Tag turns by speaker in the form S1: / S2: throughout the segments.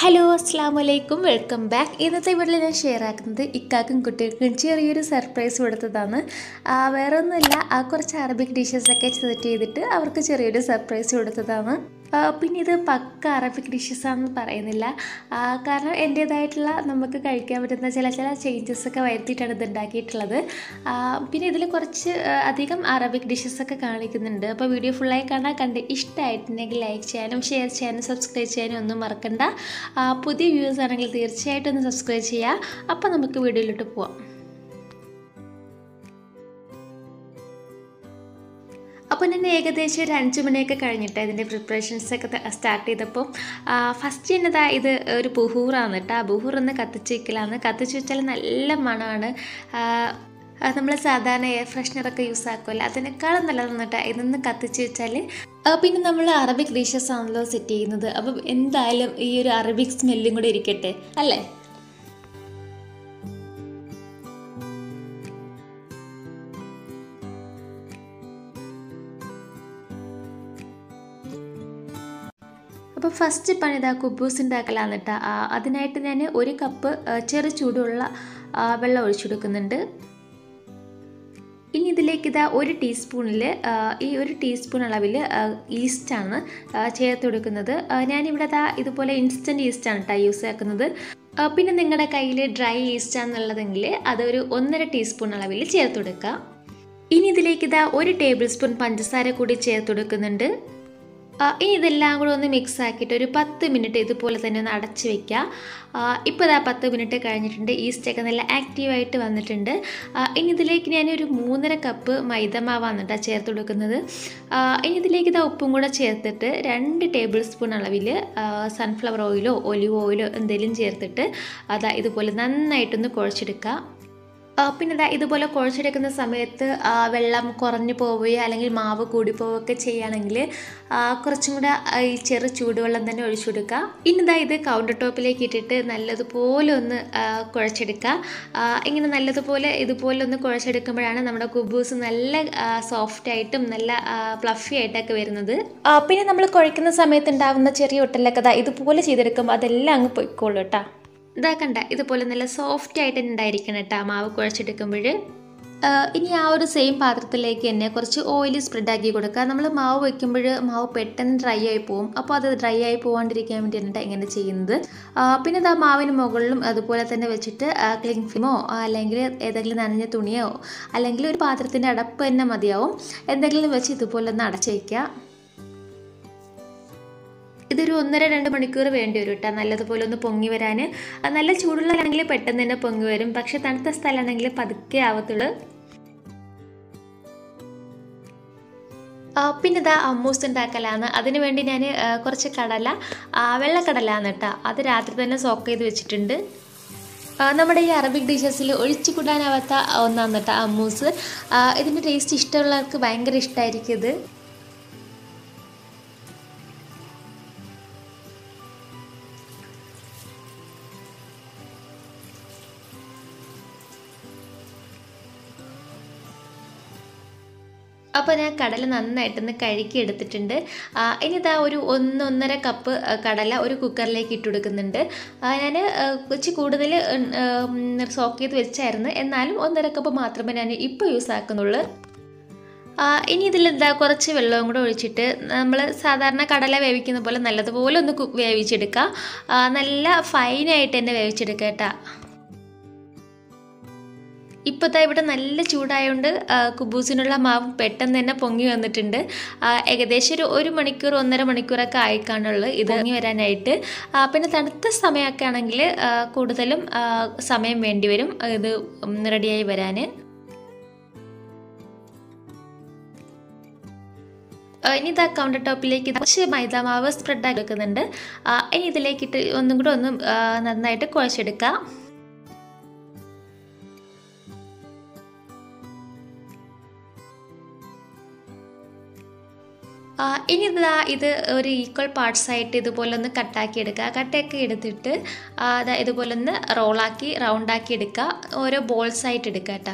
S1: hello അസ്സാം വലൈക്കും welcome back ഇന്നത്തെ വീട്ടിൽ ഞാൻ ഷെയർ ആക്കുന്നത് ഇക്കാക്കും കുട്ടികൾക്കും ചെറിയൊരു സർപ്രൈസ് കൊടുത്തതാണ് ആ, വേറെ ഒന്നുമില്ല ആ കുറച്ച് അറബിക് ഡിഷസൊക്കെ സെറ്റ് ചെയ്തിട്ട് അവർക്ക് ചെറിയൊരു സർപ്രൈസ് കൊടുത്തതാണ് ആ, പിന്നെ ഇത് പക്ക അറബിക് ഡിഷസ് ആണെന്ന് പറയുന്നില്ല ആ, കാരണം എൻ്റേതായിട്ടുള്ള നമുക്ക് കഴിക്കാൻ പറ്റുന്ന ചില ചില ചേഞ്ചസ് ഒക്കെ വരുത്തിയിട്ടാണ് ഇത് ഉണ്ടാക്കിയിട്ടുള്ളത് ആ, പിന്നെ ഇതിൽ കുറച്ച് ആ, അധികം അറബിക് ഡിഷസ് ഒക്കെ കാണിക്കുന്നുണ്ട് അപ്പോൾ വീഡിയോ ഫുള്ളായി കാണാൻ കണ്ട് ഇഷ്ടമായിട്ടുണ്ടെങ്കിൽ ലൈക്ക് ചെയ്യാനും ഷെയർ ചെയ്യാനും സബ്സ്ക്രൈബ് ചെയ്യാനും ഒന്നും മറക്കണ്ട ആ, പുതിയ വ്യൂവേഴ്സ് ആണെങ്കിൽ തീർച്ചയായിട്ടും ഒന്ന് സബ്സ്ക്രൈബ് ചെയ്യുക അപ്പോൾ നമുക്ക് വീഡിയോയിലോട്ട് പോവാം അപ്പോൾ ഞാൻ ഏകദേശം ഒരു അഞ്ച് മണിയൊക്കെ കഴിഞ്ഞിട്ട് ഇതിൻ്റെ പ്രിപ്പറേഷൻസ് ഒക്കെ സ്റ്റാർട്ട് ചെയ്തപ്പോൾ ഫസ്റ്റ് എന്നതാ ഇത് ഒരു ബുഹൂറാണ് കേട്ടോ ആ ബുഹൂർ ഒന്ന് കത്തിച്ച് വയ്ക്കലാണ് കത്തിച്ച് വെച്ചാൽ നല്ല മണമാണ് നമ്മൾ സാധാരണ എയർ ഫ്രഷ്നറൊക്കെ യൂസ് ആക്കുമല്ലോ അതിനേക്കാളും നല്ലതാണ് കേട്ടോ ഇതൊന്ന് കത്തിച്ച് വെച്ചാൽ പിന്നെ നമ്മൾ അറബിക് ഡിഷസ് ആണല്ലോ സെറ്റ് ചെയ്യുന്നത് അപ്പം എന്തായാലും ഈ ഒരു അറബിക് സ്മെല്ലും കൂടെ ഇരിക്കട്ടെ അല്ലേ അപ്പോൾ ഫസ്റ്റ് പണി ഇതാ കുബൂസ് ഉണ്ടാക്കലാണ് കേട്ടോ അതിനായിട്ട് ഞാൻ ഒരു കപ്പ് ആ, ചെറു ചൂടുള്ള ആ, വെള്ളം ഒഴിച്ചു കൊടുക്കുന്നുണ്ട് ഇനി ഇതിലേക്ക് ഇതാ ഒരു ടീസ്പൂണിൽ ഈ ഒരു ടീസ്പൂൺ അളവിൽ ഈസ്റ്റാണ് ചേർത്ത് കൊടുക്കുന്നത് ആ, ഞാനിവിടെ ഇതാ ഇതുപോലെ ഇൻസ്റ്റൻറ്റ് ഈസ്റ്റാണ് കേട്ടോ യൂസ് ആക്കുന്നത് ആ, പിന്നെ നിങ്ങളുടെ കയ്യിൽ ഡ്രൈ ഈസ്റ്റ് ആണെന്നുള്ളതെങ്കിൽ അതൊരു ഒന്നര ടീസ്പൂൺ അളവിൽ ചേർത്ത് കൊടുക്കുക ഇനി ഇതിലേക്ക് ഇതാ ഒരു ടേബിൾ സ്പൂൺ പഞ്ചസാര കൂടി ചേർത്ത് കൊടുക്കുന്നുണ്ട് ആ, ഇനി ഇതെല്ലാം കൂടെ ഒന്ന് മിക്സ് ആക്കിയിട്ട് ഒരു പത്ത് മിനിറ്റ് ഇതുപോലെ തന്നെ ഒന്ന് അടച്ച് വെക്കുക ഇപ്പോൾ ഇതാ പത്ത് മിനിറ്റ് കഴിഞ്ഞിട്ടുണ്ട് ഈസ്റ്റൊക്കെ നല്ല ആക്റ്റീവായിട്ട് വന്നിട്ടുണ്ട് ആ, ഇനി ഇതിലേക്ക് ഞാൻ ഒരു മൂന്നര കപ്പ് മൈദമാവാണ് കേട്ടോ ചേർത്ത് കൊടുക്കുന്നത് ആ, ഇനി ഇതിലേക്ക് ഇതാ ഉപ്പും കൂടെ ചേർത്തിട്ട് രണ്ട് ടേബിൾ സ്പൂൺ അളവിൽ സൺഫ്ലവർ ഓയിലോ ഒലിവ് ഓയിലോ എന്തെങ്കിലും ചേർത്തിട്ട് അതാ ഇതുപോലെ നന്നായിട്ടൊന്ന് കുഴച്ചെടുക്കുക ആ, പിന്നെ ദാ ഇതുപോലെ കുഴച്ചെടുക്കുന്ന സമയത്ത് ആ, വെള്ളം കുറഞ്ഞു പോവുകയോ അല്ലെങ്കിൽ മാവ് കൂടി പോവുകയൊക്കെ ചെയ്യുകയാണെങ്കിൽ ആ, കുറച്ചും കൂടെ ആ, ഈ ചെറു ചൂടുവെള്ളം തന്നെ ഒഴിച്ചു കൊടുക്കുക ഇനി ദാ ഇത് കൗണ്ടർ ടോപ്പിലേക്ക് ഇട്ടിട്ട് നല്ലതുപോലെ ഒന്ന് ആ, കുഴച്ചെടുക്കുക ആ, ഇങ്ങനെ നല്ലതുപോലെ ഇതുപോലെ ഒന്ന് കുഴച്ചെടുക്കുമ്പോഴാണ് നമ്മുടെ കുബൂസ് നല്ല സോഫ്റ്റ് ആയിട്ടും നല്ല ഫ്ലഫി ആയിട്ടൊക്കെ വരുന്നത് ആ, പിന്നെ നമ്മൾ കുഴക്കുന്ന സമയത്ത് ഉണ്ടാവുന്ന ചെറിയ ഒട്ടലൊക്കെ ദാ ഇതുപോലെ ചെയ്തെടുക്കുമ്പോൾ അതെല്ലാം അങ്ങ് പൊയ്ക്കോളൂ കേട്ടോ ഇതാ കണ്ട ഇതുപോലെ നല്ല സോഫ്റ്റ് ആയിട്ട് തന്നെ ഉണ്ടായിരിക്കണം കേട്ടോ മാവ് കുഴച്ചെടുക്കുമ്പോൾ ഇനി ആ ഒരു സെയിം പാത്രത്തിലേക്ക് തന്നെ കുറച്ച് ഓയിൽ സ്പ്രെഡ് ആക്കി കൊടുക്കുക നമ്മൾ മാവ് വയ്ക്കുമ്പോൾ മാവ് പെട്ടെന്ന് ഡ്രൈ ആയി പോകും അപ്പോൾ അത് ഡ്രൈ ആയി പോകാണ്ടിരിക്കാൻ വേണ്ടിയിട്ടാണ് ഇങ്ങനെ ചെയ്യുന്നത് ആ, പിന്നെ ഇതാ മാവിന് മുകളിലും അതുപോലെ തന്നെ വെച്ചിട്ട് ക്ലിങ് ഫിലിമോ അല്ലെങ്കിൽ ഏതെങ്കിലും നനഞ്ഞ തുണിയോ അല്ലെങ്കിൽ ഒരു പാത്രത്തിൻ്റെ അടപ്പ് തന്നെ മതിയാവും എന്തെങ്കിലും വെച്ച് ഇതുപോലെ ഒന്ന് അടച്ചു വയ്ക്കുക ഇതൊരു ഒന്നര രണ്ട് മണിക്കൂർ വേണ്ടി വരും കേട്ടോ നല്ലതുപോലെ ഒന്ന് പൊങ്ങി വരാൻ നല്ല ചൂടുള്ളതാണെങ്കിൽ പെട്ടെന്ന് തന്നെ പൊങ്ങി വരും പക്ഷെ തണുത്ത സ്ഥലമാണെങ്കിൽ പതുക്കെ ആവത്തുള്ളൂ ആ, പിന്നെ ഇതാ അമ്മൂസ് ഉണ്ടാക്കലാണ് അതിന് വേണ്ടി ഞാൻ കുറച്ച് കടല ആ, വെള്ളക്കടലാണ് കേട്ടോ അത് രാത്രി തന്നെ സോക്ക് ചെയ്ത് വെച്ചിട്ടുണ്ട് ആ, നമ്മുടെ ഈ അറബിക് ഡിഷസിൽ ഒഴിച്ചു കൂടാനാവാത്ത ഒന്നാണ് കേട്ടോ അമ്മൂസ് ആ, ഇതിൻ്റെ ടേസ്റ്റ് ഇഷ്ടമുള്ളവർക്ക് ഭയങ്കര ഇഷ്ടമായിരിക്കും ഇത് അപ്പോൾ ഞാൻ കടല നന്നായിട്ടൊന്ന് കഴുകി എടുത്തിട്ടുണ്ട് ആ, ഇനി ഇതാ ഒരു ഒന്നൊന്നര കപ്പ് ആ, കടല ഒരു കുക്കറിലേക്ക് ഇട്ട് കൊടുക്കുന്നുണ്ട് ഞാൻ കുറച്ച് കൂടുതൽ സോക്ക് ചെയ്ത് വെച്ചായിരുന്നു എന്നാലും ഒന്നര കപ്പ് മാത്രമേ ഞാൻ ഇപ്പോൾ യൂസ് ആക്കുന്നുള്ളൂ ആ, ഇനി ഇതിലെന്താ കുറച്ച് വെള്ളവും കൂടെ ഒഴിച്ചിട്ട് നമ്മൾ സാധാരണ കടല വേവിക്കുന്ന പോലെ നല്ലതുപോലെ ഒന്ന് കു- വേവിച്ചെടുക്കുക ആ, നല്ല ഫൈനായിട്ട് തന്നെ വേവിച്ചെടുക്കുക കേട്ടോ ഇപ്പോഴത്തെ ഇവിടെ നല്ല ചൂടായതുകൊണ്ട് ആ, കുബൂസിനുള്ള മാവ് പെട്ടെന്ന് തന്നെ പൊങ്ങി വന്നിട്ടുണ്ട് ആ, ഏകദേശം ഒരു ഒരു മണിക്കൂർ ഒന്നര മണിക്കൂറൊക്കെ ആയിക്കാണുള്ളൂ ഇത് പൊങ്ങി വരാനായിട്ട് ആ, പിന്നെ തണുത്ത സമയമൊക്കെ ആണെങ്കിൽ ആ, കൂടുതലും ആ, സമയം വേണ്ടി വരും ഇത് റെഡിയായി വരാൻ ആ, ഇനി ഇതാ കൗണ്ടർ ടോപ്പിലേക്ക് കുറച്ച് മൈദാമാവ് സ്പ്രെഡ് ആക്കി വെക്കുന്നുണ്ട് ആ, ഇനി ഇതിലേക്കിട്ട് ഒന്നും കൂടെ ഒന്ന് ആ, നന്നായിട്ട് കുഴച്ചെടുക്കാം ആ, ഇനി ഇതാ ഇത് ഒരു ഈക്വൽ പാർട്സ് ആയിട്ട് ഇതുപോലെ ഒന്ന് കട്ടാക്കി എടുക്കുക കട്ടയൊക്കെ എടുത്തിട്ട് ആ, ദാ ഇതുപോലെ ഒന്ന് റോളാക്കി റൗണ്ടാക്കി എടുക്കുക ഓരോ ബോൾസ് ആയിട്ട് എടുക്കുക കേട്ടോ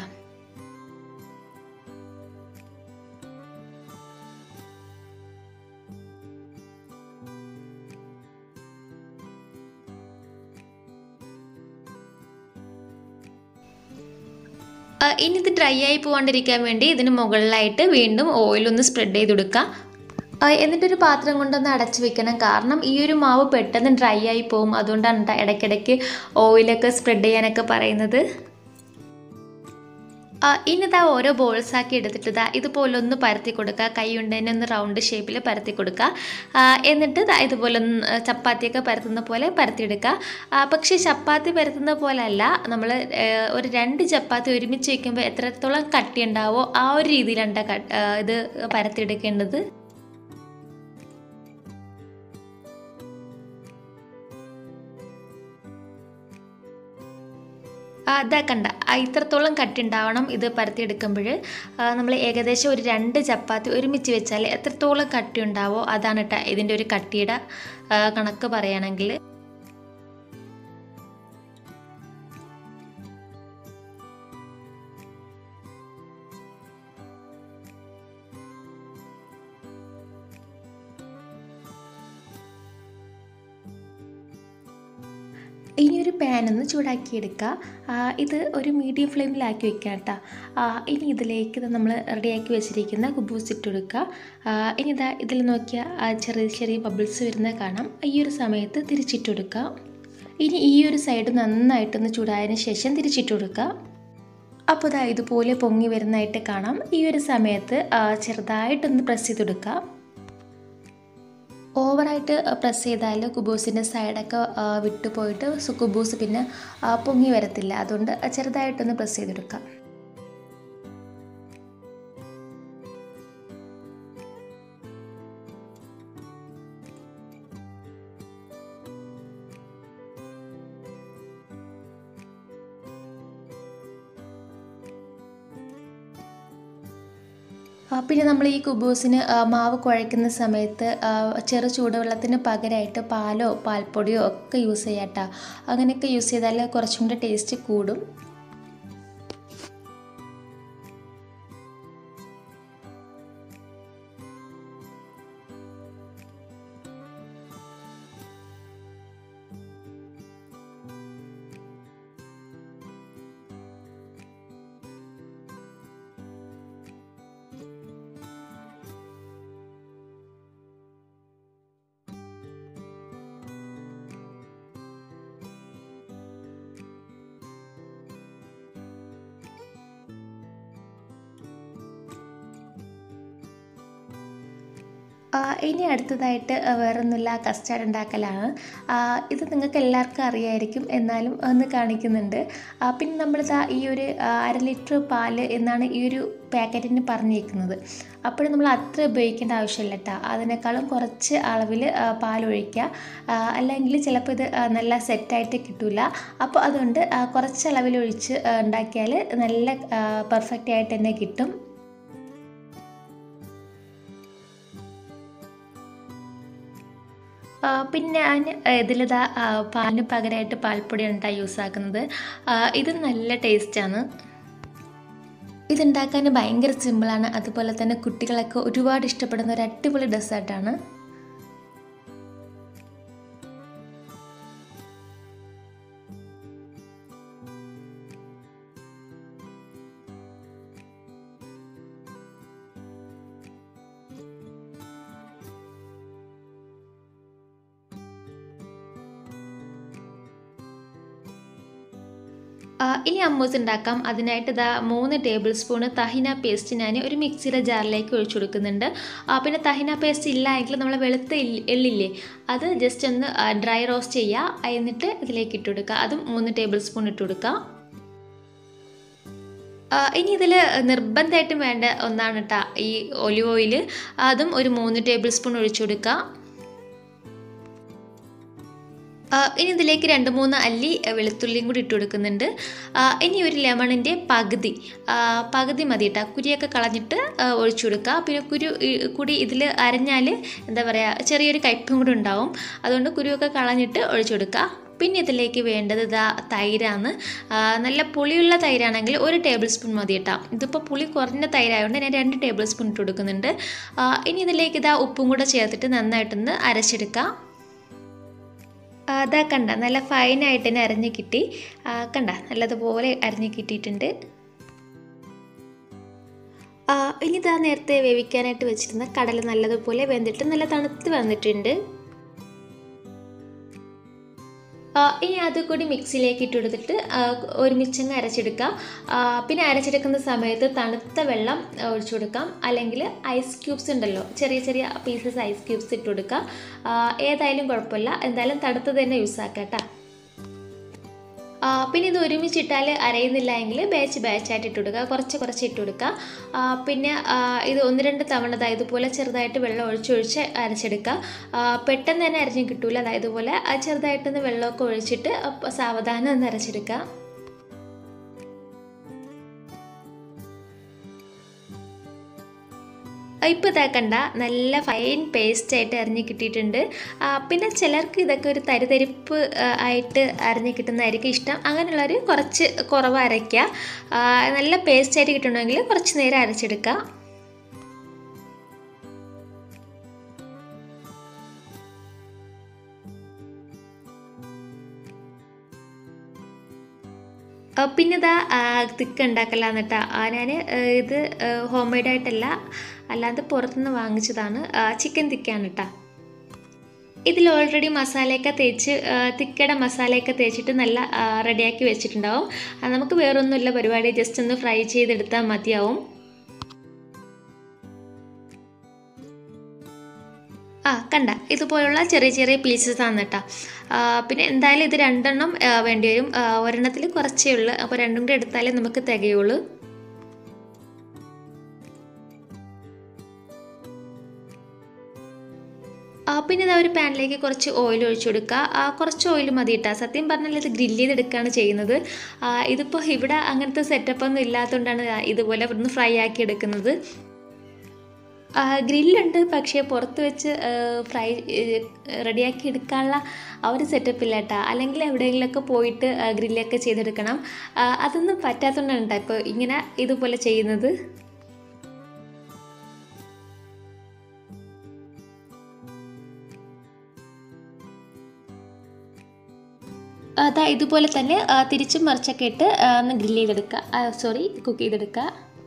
S1: ആ, ഇനി ഇത് ഡ്രൈ ആയി പോകാണ്ടിരിക്കാൻ വേണ്ടി ഇതിന് മുകളിലായിട്ട് വീണ്ടും ഓയിലൊന്ന് സ്പ്രെഡ് ചെയ്ത് കൊടുക്കുക ആ, എന്നിട്ടൊരു പാത്രം കൊണ്ടൊന്ന് അടച്ച് വെക്കണം കാരണം ഈ ഒരു മാവ് പെട്ടെന്ന് ഡ്രൈ ആയി പോകും അതുകൊണ്ടാണ് ട്ടോ ഇടയ്ക്കിടയ്ക്ക് ഓയിലൊക്കെ സ്പ്രെഡ് ചെയ്യാനൊക്കെ പറയുന്നത് ആ, ഇനി ഇതാ ഓരോ ബോൾസ് ആക്കി എടുത്തിട്ട് ഇതാ ഇതുപോലെ ഒന്ന് പരത്തി കൊടുക്കുക കൈ കൊണ്ട് തന്നെ ഒന്ന് റൗണ്ട് ഷേപ്പിൽ പരത്തി കൊടുക്കുക ആ, എന്നിട്ട് ദാ ഇതുപോലെ ഒന്ന് ചപ്പാത്തിയൊക്കെ പരത്തുന്ന പോലെ പരത്തിയെടുക്കുക ആ, പക്ഷേ ചപ്പാത്തി പരത്തുന്ന പോലെ അല്ല നമ്മൾ ഒരു രണ്ട് ചപ്പാത്തി ഒരുമിച്ച് വയ്ക്കുമ്പോൾ എത്രത്തോളം കട്ടി ഉണ്ടാവോ ആ ഒരു രീതിയിലാണ് ട്ടോ ക- ആ, ഇത് പരത്തിയെടുക്കേണ്ടത് ആ, ഇതാ കണ്ട ആ, ഇത്രത്തോളം കട്ടി ഉണ്ടാവണം ഇത് പരത്തിയെടുക്കുമ്പോൾ നമ്മൾ ഏകദേശം ഒരു രണ്ട് ചപ്പാത്തി ഒരുമിച്ച് വെച്ചാൽ എത്രത്തോളം കട്ടി ഉണ്ടാവോ അതാണ് കേട്ടോ ഇതിൻ്റെ ഒരു കട്ടിയുടെ ആ, കണക്ക് പറയുകയാണെങ്കിൽ ഇനി ഒരു പാൻ ഒന്ന് ചൂടാക്കിയെടുക്കുക ആ, ഇത് ഒരു മീഡിയം ഫ്ലെയിമിലാക്കി വെക്കുക കേട്ടോ ആ, ഇനി ഇതിലേക്ക് നമ്മൾ റെഡിയാക്കി വെച്ചിരിക്കുന്ന കുബൂസ് ഇട്ട് കൊടുക്കുക ആ, ഇനി ഇതാ ഇതിൽ നോക്കിയാൽ ആ, ചെറിയ ചെറിയ ബബിൾസ് വരുന്നത് കാണാം ഈ ഒരു സമയത്ത് തിരിച്ചിട്ട് കൊടുക്കുക ഇനി ഈ ഒരു സൈഡ് നന്നായിട്ടൊന്ന് ചൂടായതിന് ശേഷം തിരിച്ചിട്ട് കൊടുക്കുക അപ്പോൾ ഇതാ ഇതുപോലെ പൊങ്ങി വരുന്നതായിട്ട് കാണാം ഈ ഒരു സമയത്ത് ആ, ചെറുതായിട്ടൊന്ന് പ്രസ് ചെയ്ത് കൊടുക്കുക ഓവറായിട്ട് പ്രസ് ചെയ്താൽ കുബൂസിൻ്റെ സൈഡൊക്കെ ആ, വിട്ടു പോയിട്ട് സു- കുബൂസ് പിന്നെ ആ, പൊങ്ങി വരത്തില്ല അതുകൊണ്ട് ചെറുതായിട്ടൊന്ന് പ്രസ് ചെയ്തെടുക്കാം ആ, പിന്നെ നമ്മൾ ഈ കുബൂസിന് ആ, മാവ് കുഴയ്ക്കുന്ന സമയത്ത് ആ, ചെറു ചൂടുവെള്ളത്തിന് പകരമായിട്ട് പാലോ പാൽപ്പൊടിയോ ഒക്കെ യൂസ് ചെയ്യാം ട്ടാ അങ്ങനെയൊക്കെ യൂസ് ചെയ്താൽ കുറച്ചും കൂടെ ടേസ്റ്റ് കൂടും ആ, ഇനി അടുത്തതായിട്ട് ആ, വേറൊന്നുമില്ല കസ്റ്റാർഡ് ഉണ്ടാക്കലാണ് ആ, ഇത് നിങ്ങൾക്ക് എല്ലാവർക്കും അറിയായിരിക്കും എന്നാലും ഒന്ന് കാണിക്കുന്നുണ്ട് ആ, പിന്നെ നമ്മളിതാ ഈ ഒരു ആ, അര ലിറ്റർ പാല് എന്നാണ് ഈ ഒരു പാക്കറ്റിന് പറഞ്ഞിരിക്കുന്നത് അപ്പോൾ നമ്മൾ അത്ര ഉപയോഗിക്കേണ്ട ആവശ്യമില്ല കേട്ടോ അതിനേക്കാളും കുറച്ച് അളവിൽ പാലൊഴിക്കുക ആ, അല്ലെങ്കിൽ ചിലപ്പോൾ ഇത് ആ, നല്ല സെറ്റായിട്ട് കിട്ടില്ല അപ്പോൾ അതുകൊണ്ട് ആ, കുറച്ച് അളവിലൊഴിച്ച് ആ, ഉണ്ടാക്കിയാൽ നല്ല പെർഫെക്റ്റ് ആയിട്ട് തന്നെ കിട്ടും ആ, പിന്നെ ഞാൻ ഇതിലിതാ ആ, പാലിന് പകരമായിട്ട് പാൽപ്പൊടിയാണ് കേട്ടോ യൂസ് ആക്കുന്നത് ആ, ഇത് നല്ല ടേസ്റ്റാണ് ഇതുണ്ടാക്കാൻ ഭയങ്കര സിമ്പിളാണ് അതുപോലെ തന്നെ കുട്ടികളൊക്കെ ഒരുപാട് ഇഷ്ടപ്പെടുന്ന ഒരു അടിപൊളി ഡെസേർട്ടാണ് ആ, ഇനി അമ്മൂസ് ഉണ്ടാക്കാം അതിനായിട്ട് ഇതാ മൂന്ന് ടേബിൾ സ്പൂണ് തഹിന പേസ്റ്റ് ഞാൻ ഒരു മിക്സിയുടെ ജാറിലേക്ക് ഒഴിച്ചു കൊടുക്കുന്നുണ്ട് ആ, പിന്നെ തഹിന പേസ്റ്റ് ഇല്ല എങ്കിൽ നമ്മൾ വെളുത്ത എള്ളി- എള്ളില്ലേ അത് ജസ്റ്റ് ഒന്ന് ഡ്രൈ റോസ്റ്റ് ചെയ്യുക എന്നിട്ട് ഇതിലേക്ക് ഇട്ട് കൊടുക്കുക അതും മൂന്ന് ടേബിൾ സ്പൂൺ ഇട്ട് കൊടുക്കുക ആ, ഇനി ഇതിൽ നിർബന്ധമായിട്ടും വേണ്ട ഒന്നാണ് കേട്ടോ ഈ ഒലിവ് ഓയിൽ അതും ഒരു മൂന്ന് ടേബിൾ സ്പൂൺ ഒഴിച്ചു കൊടുക്കുക ആ, ഇനി ഇതിലേക്ക് രണ്ട് മൂന്ന് അല്ലി ആ, വെളുത്തുള്ളിയും കൂടി ഇട്ട് കൊടുക്കുന്നുണ്ട് ആ, ഇനി ഒരു ലെമണിൻ്റെ പകുതി ആ, പകുതി മതി കേട്ടോ കുരിയൊക്കെ കളഞ്ഞിട്ട് ആ, ഒഴിച്ചു കൊടുക്കുക പിന്നെ കുരു ഈ, കൂടി ഇതിൽ അരഞ്ഞാൽ എന്താ പറയുക ചെറിയൊരു കയ്പും കൂടി ഉണ്ടാവും അതുകൊണ്ട് കുരുവൊക്കെ കളഞ്ഞിട്ട് ഒഴിച്ചു കൊടുക്കുക പിന്നെ ഇതിലേക്ക് വേണ്ടത് ഇതാ തൈരാണ് ആ, നല്ല പുളിയുള്ള തൈരാണെങ്കിൽ ഒരു ടേബിൾ സ്പൂൺ മതി കേട്ടോ ഇതിപ്പോൾ പുളി കുറഞ്ഞ തൈരായതുകൊണ്ട് ഞാൻ രണ്ട് ടേബിൾ സ്പൂൺ ഇട്ട് കൊടുക്കുന്നുണ്ട് ആ, ഇനി ഇതിലേക്ക് ഇതാ ഉപ്പും കൂടെ ചേർത്തിട്ട് നന്നായിട്ടൊന്ന് അരച്ചെടുക്കാം ആ, അതാ കണ്ട നല്ല ഫൈനായിട്ട് തന്നെ അരിഞ്ഞ് കിട്ടി ആ, കണ്ട നല്ലതുപോലെ അരിഞ്ഞ് കിട്ടിയിട്ടുണ്ട് ഇനി ഇതാ നേരത്തെ വേവിക്കാനായിട്ട് വെച്ചിരുന്ന കടല നല്ലതുപോലെ വെന്തിട്ട് നല്ല തണുത്ത് വന്നിട്ടുണ്ട് ആ, ഇനി അത് കൂടി മിക്സിയിലേക്ക് ഇട്ട് കൊടുത്തിട്ട് ആ, ഒരുമിച്ചങ്ങ് അരച്ചെടുക്കാം ആ, പിന്നെ അരച്ചെടുക്കുന്ന സമയത്ത് തണുത്ത വെള്ളം ഒഴിച്ചു കൊടുക്കാം അല്ലെങ്കിൽ ഐസ് ക്യൂബ്സ് ഉണ്ടല്ലോ ചെറിയ ചെറിയ പീസസ് ഐസ് ക്യൂബ്സ് ഇട്ട് കൊടുക്കാം ആ, ഏതായാലും കുഴപ്പമില്ല എന്തായാലും തണുത്തത് തന്നെ യൂസ് ആക്കാം കേട്ടോ ആ, പിന്നെ ഇത് ഒരുമിച്ചിട്ടാൽ അരയുന്നില്ല എങ്കിൽ ബാച്ച് ബാച്ചായിട്ട് ഇട്ട് കൊടുക്കുക കുറച്ച് കുറച്ച് ഇട്ട് കൊടുക്കുക ആ, പിന്നെ ആ, ഇത് ഒന്ന് രണ്ട് തവണ ദാ ഇതുപോലെ ചെറുതായിട്ട് വെള്ളം ഒഴിച്ചൊഴിച്ച് അരച്ചെടുക്കുക ആ, പെട്ടെന്ന് തന്നെ അരഞ്ഞ് കിട്ടൂല അതായത് ഇതുപോലെ ആ ചെറുതായിട്ടൊന്ന് വെള്ളമൊക്കെ ഒഴിച്ചിട്ട് അപ്പ സാവധാനം ഒന്ന് അരച്ചെടുക്കുക ഇപ്പോൾ ഇതാക്കണ്ട നല്ല ഫൈൻ പേസ്റ്റ് ആയിട്ട് അരിഞ്ഞ് കിട്ടിയിട്ടുണ്ട് ആ, പിന്നെ ചിലർക്ക് ഇതൊക്കെ ഒരു തരിതരിപ്പ് ആ, ആയിട്ട് അരിഞ്ഞ് കിട്ടുന്നതായിരിക്കും ഇഷ്ടം അങ്ങനെയുള്ളവർ കുറച്ച് കുറവ് അരയ്ക്കുക ആ, നല്ല പേസ്റ്റ് ആയിട്ട് കിട്ടണമെങ്കിൽ കുറച്ച് നേരം അരച്ചെടുക്കുക ആ, പിന്നെ ഇതാ തിക്ക് ഉണ്ടാക്കലാന്ന് കേട്ടോ ഞാൻ ഇത് ഹോം മെയ്ഡായിട്ടല്ല അല്ലാതെ പുറത്തുനിന്ന് വാങ്ങിച്ചതാണ് ചിക്കൻ തിക്കാണ് കേട്ടോ ഇതിൽ ഓൾറെഡി മസാലയൊക്കെ തേച്ച് ആ, തിക്കയുടെ മസാലയൊക്കെ തേച്ചിട്ട് നല്ല ആ, റെഡിയാക്കി വെച്ചിട്ടുണ്ടാവും ആ, നമുക്ക് വേറൊന്നുമില്ല പരിപാടി ജസ്റ്റ് ഒന്ന് ഫ്രൈ ചെയ്തെടുത്താൽ മതിയാവും ആ കണ്ട ഇതുപോലുള്ള ചെറിയ ചെറിയ പീസസ് ആണ് കേട്ടോ ആ, പിന്നെ എന്തായാലും ഇത് രണ്ടെണ്ണം ആ, വേണ്ടി വരും ആ, ഒരെണ്ണത്തിൽ കുറച്ചേ ഉള്ളൂ അപ്പോൾ രണ്ടും കൂടി എടുത്താലേ നമുക്ക് തികയുള്ളൂ ആ, പിന്നെ ഇതാ ഒരു പാനിലേക്ക് കുറച്ച് ഓയിൽ ഒഴിച്ചു കൊടുക്കുക ആ, കുറച്ച് ഓയിൽ മതി കേട്ടോ സത്യം പറഞ്ഞാൽ ഇത് ഗ്രില്ല് ചെയ്തെടുക്കുകയാണ് ചെയ്യുന്നത് ആ, ഇതിപ്പോൾ ഇവിടെ അങ്ങനത്തെ സെറ്റപ്പ് ഒന്നും ഇല്ലാത്തതുകൊണ്ടാണ് ഇതുപോലെ ഇവിടുന്ന് ഫ്രൈ ആക്കി എടുക്കുന്നത് ആ, ഗ്രില്ലുണ്ട് പക്ഷേ പുറത്ത് വെച്ച് ആ, ഫ്രൈ റെഡിയാക്കി എടുക്കാനുള്ള ആ ഒരു സെറ്റപ്പ് ഇല്ല കേട്ടോ അല്ലെങ്കിൽ എവിടെയെങ്കിലുമൊക്കെ പോയിട്ട് ആ, ഗ്രില്ലൊക്കെ ചെയ്തെടുക്കണം ആ, അതൊന്നും പറ്റാത്തതുകൊണ്ടാണ് കേട്ടോ ഇപ്പോൾ ഇങ്ങനെ ഇതുപോലെ ചെയ്യുന്നത് അതാ ഇതുപോലെ തന്നെ ആ, തിരിച്ചും മറിച്ചൊക്കെ ഇട്ട് ആ, ഒന്ന് ഗ്രില്ല് ചെയ്തെടുക്കുക സോറി കുക്ക് ചെയ്തെടുക്കുക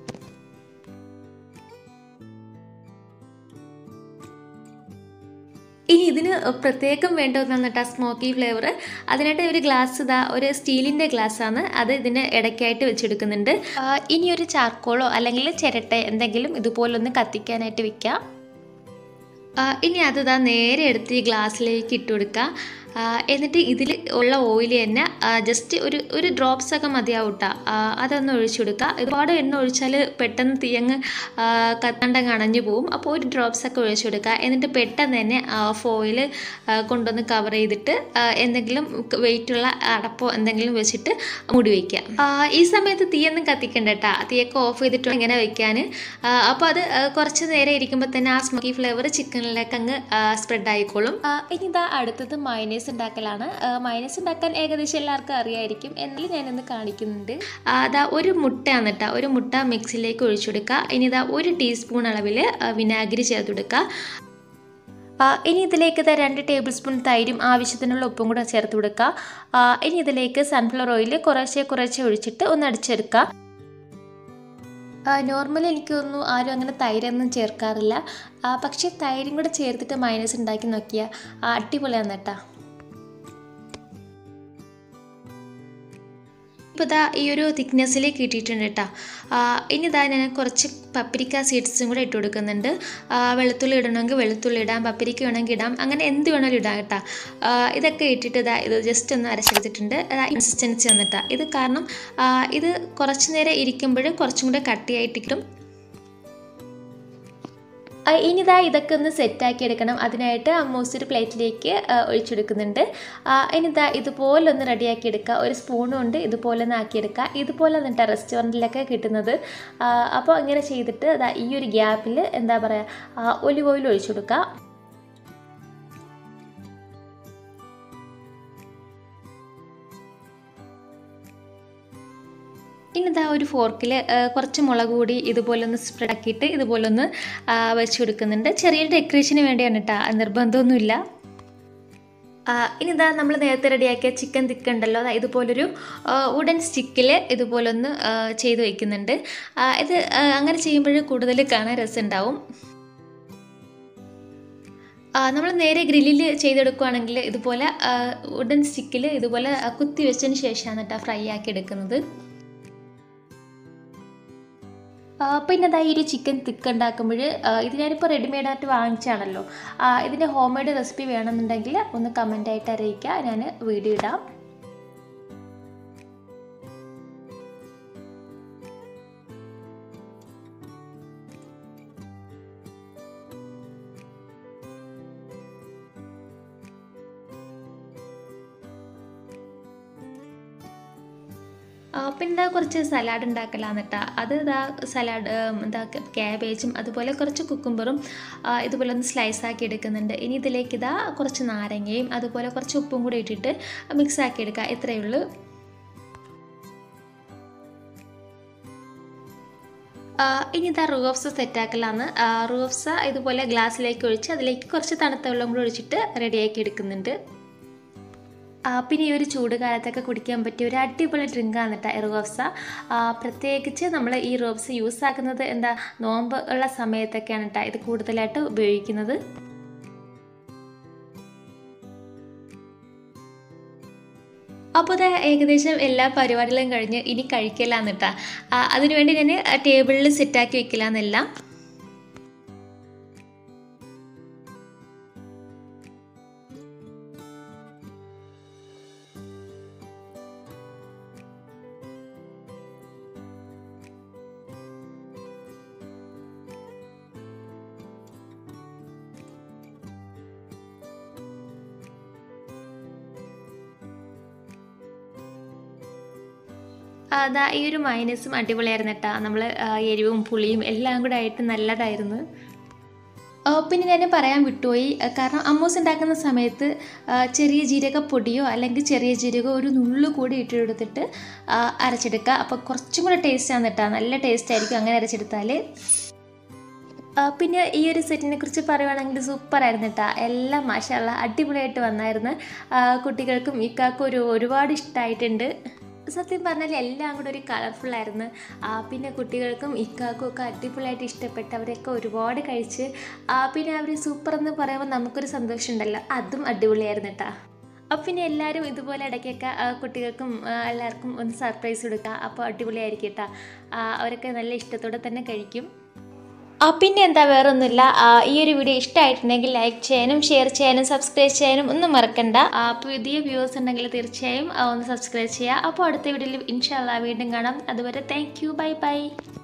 S1: ഇനി ഇതിന് പ്രത്യേകം വേണ്ട ഒന്നാണ് കേട്ടോ സ്മോക്കി ഫ്ലേവർ അതിനായിട്ട് ഒരു ഗ്ലാസ് ഇതാ ഒരു സ്റ്റീലിൻ്റെ ഗ്ലാസ്സാണ് അത് ഇതിന് ഇടയ്ക്കായിട്ട് വെച്ചെടുക്കുന്നുണ്ട് ആ, ഇനി ഒരു ചാർക്കോളോ അല്ലെങ്കിൽ ചിരട്ട എന്തെങ്കിലും ഇതുപോലൊന്ന് കത്തിക്കാനായിട്ട് വെക്കാം ആ, ഇനി അത് ഇതാ നേരെ എടുത്ത് ഈ ഗ്ലാസ്സിലേക്ക് ഇട്ട് കൊടുക്കുക ആ, എന്നിട്ട് ഇതിൽ ഉള്ള ഓയിൽ തന്നെ ജസ്റ്റ് ഒരു ഒരു ഡ്രോപ്സ് ഒക്കെ മതിയാവും കേട്ടോ അതൊന്ന് ഒഴിച്ചു കൊടുക്കുക ഒരുപാട് എണ്ണ ഒഴിച്ചാൽ പെട്ടെന്ന് തീയങ്ങ് ആ, കത്താണ്ടങ്ങ് അണഞ്ഞു പോവും അപ്പോൾ ഒരു ഡ്രോപ്സ് ഒക്കെ ഒഴിച്ചു കൊടുക്കുക എന്നിട്ട് പെട്ടെന്ന് തന്നെ ഫോയിൽ കൊണ്ടുവന്ന് കവർ ചെയ്തിട്ട് ആ, എന്തെങ്കിലും വെയിറ്റുള്ള അടപ്പോ എന്തെങ്കിലും വെച്ചിട്ട് മൂടി വയ്ക്കുക ആ, ഈ സമയത്ത് തീയൊന്നും കത്തിക്കണ്ട കേട്ടോ തീയൊക്കെ ഓഫ് ചെയ്തിട്ട് ഇങ്ങനെ വെക്കാൻ അപ്പോൾ അത് ആ, കുറച്ച് നേരം ഇരിക്കുമ്പോൾ തന്നെ ആ സ്മോക്കി ഫ്ലേവർ ചിക്കനിലേക്ക് അങ്ങ് സ്പ്രെഡ് ആയിക്കോളും ആ, ഇനി ഇതാ അടുത്തത് മൈനേഴ്സ് ഉണ്ടാക്കലാണ് മൈനേഴ്സ് ഉണ്ടാക്കാൻ ഏകദേശം എല്ലാവർക്കും അറിയായിരിക്കും എന്നാലും ഞാനൊന്ന് കാണിക്കുന്നുണ്ട് ആ, അതാ ഒരു മുട്ടയാണ് കേട്ടോ ഒരു മുട്ട മിക്സിയിലേക്ക് ഒഴിച്ചു കൊടുക്കുക ഇനി ഇതാ ഒരു ടീസ്പൂൺ അളവിൽ വിനാഗിരി ചേർത്ത് കൊടുക്കുക ആ, ഇനി ഇതിലേക്ക് ഇതാ രണ്ട് ടേബിൾ സ്പൂൺ തൈരും ആവശ്യത്തിനുള്ള ഉപ്പും കൂടെ ചേർത്ത് കൊടുക്കുക ആ, ഇനി ഇതിലേക്ക് സൺഫ്ലവർ ഓയിൽ കുറേശ്ശെ കുറേശ്ശെ ഒഴിച്ചിട്ട് ഒന്ന് അടിച്ചെടുക്കുക നോർമലി എനിക്ക് തോന്നുന്നു ആരും അങ്ങനെ തൈരൊന്നും ചേർക്കാറില്ല ആ, പക്ഷേ തൈരും കൂടെ ചേർത്തിട്ട് മൈനസ് ഉണ്ടാക്കി നോക്കിയാൽ അടിപൊളിയാണ് കേട്ടോ ഇപ്പോൾ ഇതാ ഈ ഒരു തിക്നെസ്സിലേക്ക് ഇട്ടിട്ടുണ്ട് കേട്ടോ ഇനി ഇതാ ഞാൻ കുറച്ച് പപ്പരിക്ക സീഡ്സും കൂടെ ഇട്ട് കൊടുക്കുന്നുണ്ട് ആ, വെളുത്തുള്ളി ഇടണമെങ്കിൽ വെളുത്തുള്ളി ഇടാം പപ്പരിക്ക വേണമെങ്കിൽ ഇടാം അങ്ങനെ എന്ത് വേണമെങ്കിലും ഇടാം കേട്ടോ ആ, ഇതൊക്കെ ഇട്ടിട്ട് ഇതാ ഇത് ജസ്റ്റ് ഒന്ന് അരച്ചെടുത്തിട്ടുണ്ട് കൺസിസ്റ്റൻസി വന്നിട്ടാ ഇത് കാരണം ആ, ഇത് കുറച്ച് നേരം ഇരിക്കുമ്പോഴും കുറച്ചും കൂടെ കട്ടിയായിട്ടിരിക്കും ആ, ഇനി ഇതാ ഇതൊക്കെ ഒന്ന് സെറ്റാക്കി എടുക്കണം അതിനായിട്ട് അമ്മൂസ് ഒരു പ്ലേറ്റിലേക്ക് ആ, ഒഴിച്ചെടുക്കുന്നുണ്ട് ആ, ഇനി ഇതാ ഇതുപോലെ ഒന്ന് റെഡിയാക്കി എടുക്കുക ഒരു സ്പൂൺ കൊണ്ട് ഇതുപോലെ ഒന്ന് ആക്കിയെടുക്കുക ഇതുപോലെ എന്നിട്ട് റെസ്റ്റോറൻറ്റിലൊക്കെ കിട്ടുന്നത് ആ, അപ്പോൾ ഇങ്ങനെ ചെയ്തിട്ട് ഇതാ ഈ ഒരു ഗ്യാപ്പിൽ എന്താ പറയുക ഒലിവ് ഓയിൽ ഒഴിച്ചു കൊടുക്കുക ഇനി ഇതാ ഒരു ഫോർക്കിൽ കുറച്ച് മുളക് കൂടി ഇതുപോലെ ഒന്ന് സ്പ്രെഡ് ആക്കിയിട്ട് ഇതുപോലെ ഒന്ന് ആ, വെച്ച് കൊടുക്കുന്നുണ്ട് ചെറിയൊരു ഡെക്കറേഷന് വേണ്ടിയാണ് കേട്ടോ നിർബന്ധമൊന്നുമില്ല ആ, ഇനി ഇതാ നമ്മൾ നേരത്തെ റെഡിയാക്കിയ ചിക്കൻ തിക്ക ഉണ്ടല്ലോ അതാ ഇതുപോലൊരു വുഡൻ സ്റ്റിക്കിൽ ഇതുപോലൊന്ന് ആ, ചെയ്ത് വയ്ക്കുന്നുണ്ട് ആ, ഇത് ആ, അങ്ങനെ ചെയ്യുമ്പോൾ കൂടുതൽ കാണാൻ രസമുണ്ടാവും നമ്മൾ നേരെ ഗ്രില്ലിൽ ചെയ്തെടുക്കുകയാണെങ്കിൽ ഇതുപോലെ വുഡൻ സ്റ്റിക്കിൽ ഇതുപോലെ ആ, കുത്തി വെച്ചതിന് ശേഷമാണ് കേട്ടോ ഫ്രൈ ആക്കി എടുക്കുന്നത് ആ, പിന്നെ അതാ ഈ ഒരു ചിക്കൻ തിക്ക് ഉണ്ടാക്കുമ്പോൾ ഇത് ഞാനിപ്പോൾ റെഡിമെയ്ഡായിട്ട് വാങ്ങിച്ചാണല്ലോ ആ, ഇതിൻ്റെ ഹോം മെയ്ഡ് റെസിപ്പി വേണമെന്നുണ്ടെങ്കിൽ ഒന്ന് കമൻ്റായിട്ട് അറിയിക്കുക ഞാൻ വീഡിയോ ഇടാം ആ, പിന്നെ ഇതാ കുറച്ച് സലാഡ് ഉണ്ടാക്കലാന്ന് കേട്ടോ അത് ഇതാ സലാഡ് ഉം, എന്താ ക്യാബേജും അതുപോലെ കുറച്ച് കുക്കുംബറും ആ, ഇതുപോലെ ഒന്ന് സ്ലൈസ് ആക്കി എടുക്കുന്നുണ്ട് ഇനി ഇതിലേക്ക് ഇതാ കുറച്ച് നാരങ്ങയും അതുപോലെ കുറച്ച് ഉപ്പും കൂടി ഇട്ടിട്ട് മിക്സ് ആക്കി എടുക്കുക ഇത്രയേ ഉള്ളൂ ആ, ഇനി ഇതാ റൂഫ്സ സെറ്റാക്കലാണ് റൂഫ്സ ഇതുപോലെ ഗ്ലാസ്സിലേക്ക് ഒഴിച്ച് അതിലേക്ക് കുറച്ച് തണുത്ത വെള്ളം കൂടി ഒഴിച്ചിട്ട് റെഡിയാക്കി എടുക്കുന്നുണ്ട് ആ, പിന്നെ ഈ ഒരു ചൂട് കാലത്തൊക്കെ കുടിക്കാൻ പറ്റിയ ഒരു അടിപൊളി ഡ്രിങ്കാണ് കേട്ടോ റോബ്സ പ്രത്യേകിച്ച് നമ്മൾ ഈ റോബ്സ് യൂസ് ആക്കുന്നത് എന്താ നോമ്പ് ഉള്ള സമയത്തൊക്കെയാണ് കേട്ടോ ഇത് കൂടുതലായിട്ട് ഉപയോഗിക്കുന്നത് അപ്പോൾ ഇത് ഏകദേശം എല്ലാ പരിപാടികളും കഴിഞ്ഞ് ഇനി കഴിക്കലാന്ന് കേട്ടോ അതിനുവേണ്ടി ഞാൻ ടേബിളിൽ സെറ്റാക്കി വെക്കലാന്നെല്ലാം അതാ ഈ ഒരു മൈനസും അടിപൊളിയായിരുന്നു കേട്ടോ നമ്മൾ എരിവും പുളിയും എല്ലാം കൂടെ ആയിട്ട് നല്ലതായിരുന്നു ആ, പിന്നെ ഞാൻ പറയാൻ വിട്ടുപോയി ആ, കാരണം അമ്മൂസ് ഉണ്ടാക്കുന്ന സമയത്ത് ആ, ചെറിയ ജീരകപ്പൊടിയോ അല്ലെങ്കിൽ ചെറിയ ജീരകമോ ഒരു നുള്ളു കൂടി ഇട്ടെടുത്തിട്ട് ആ, അരച്ചെടുക്കുക അപ്പോൾ കുറച്ചും കൂടെ ടേസ്റ്റാണ് കേട്ടോ നല്ല ടേസ്റ്റ് ആയിരിക്കും അങ്ങനെ അരച്ചെടുത്താൽ ആ, പിന്നെ ഈ ഒരു സെറ്റിനെ കുറിച്ച് പറയുവാണെങ്കിൽ സൂപ്പർ ആയിരുന്നു കേട്ടോ എല്ലാം മാഷല്ല അടിപൊളിയായിട്ട് വന്നായിരുന്നു ആ, കുട്ടികൾക്കും ഇക്കാക്കും ഒരു ഒരുപാട് ഇഷ്ടമായിട്ടുണ്ട് സത്യം പറഞ്ഞാൽ എല്ലാം കൂടെ ഒരു കളർഫുൾ ആയിരുന്നു ആ, പിന്നെ കുട്ടികൾക്കും ഇക്കാക്കും ഒക്കെ അടിപൊളിയായിട്ട് ഇഷ്ടപ്പെട്ട് അവരൊക്കെ ഒരുപാട് കഴിച്ച് ആ, പിന്നെ അവർ സൂപ്പർ എന്ന് പറയുമ്പോൾ നമുക്കൊരു സന്തോഷം ഉണ്ടല്ലോ അതും അടിപൊളിയായിരുന്നു കേട്ടോ അപ്പം പിന്നെ എല്ലാവരും ഇതുപോലെ ഇടയ്ക്കൊക്കെ ആ, കുട്ടികൾക്കും ആ, എല്ലാവർക്കും ഒന്ന് സർപ്രൈസ് കൊടുക്കുക അപ്പോൾ അടിപൊളിയായിരിക്കും കേട്ടോ ആ, അവരൊക്കെ നല്ല ഇഷ്ടത്തോടെ തന്നെ കഴിക്കും ആ പിന്നെ എന്താ വേറൊന്നുമില്ല ആ, ഈ ഒരു വീഡിയോ ഇഷ്ടമായിട്ടുണ്ടെങ്കിൽ ലൈക്ക് ചെയ്യാനും ഷെയർ ചെയ്യാനും സബ്സ്ക്രൈബ് ചെയ്യാനും ഒന്നും മറക്കണ്ട ആ, പുതിയ വ്യൂവേഴ്സ് ഉണ്ടെങ്കിൽ തീർച്ചയായും ആ, ഒന്ന് സബ്സ്ക്രൈബ് ചെയ്യുക അപ്പോൾ അടുത്ത വീഡിയോയിൽ ഇൻഷാല്ല വീണ്ടും കാണാം അതുവരെ താങ്ക് യു ബൈ ബൈ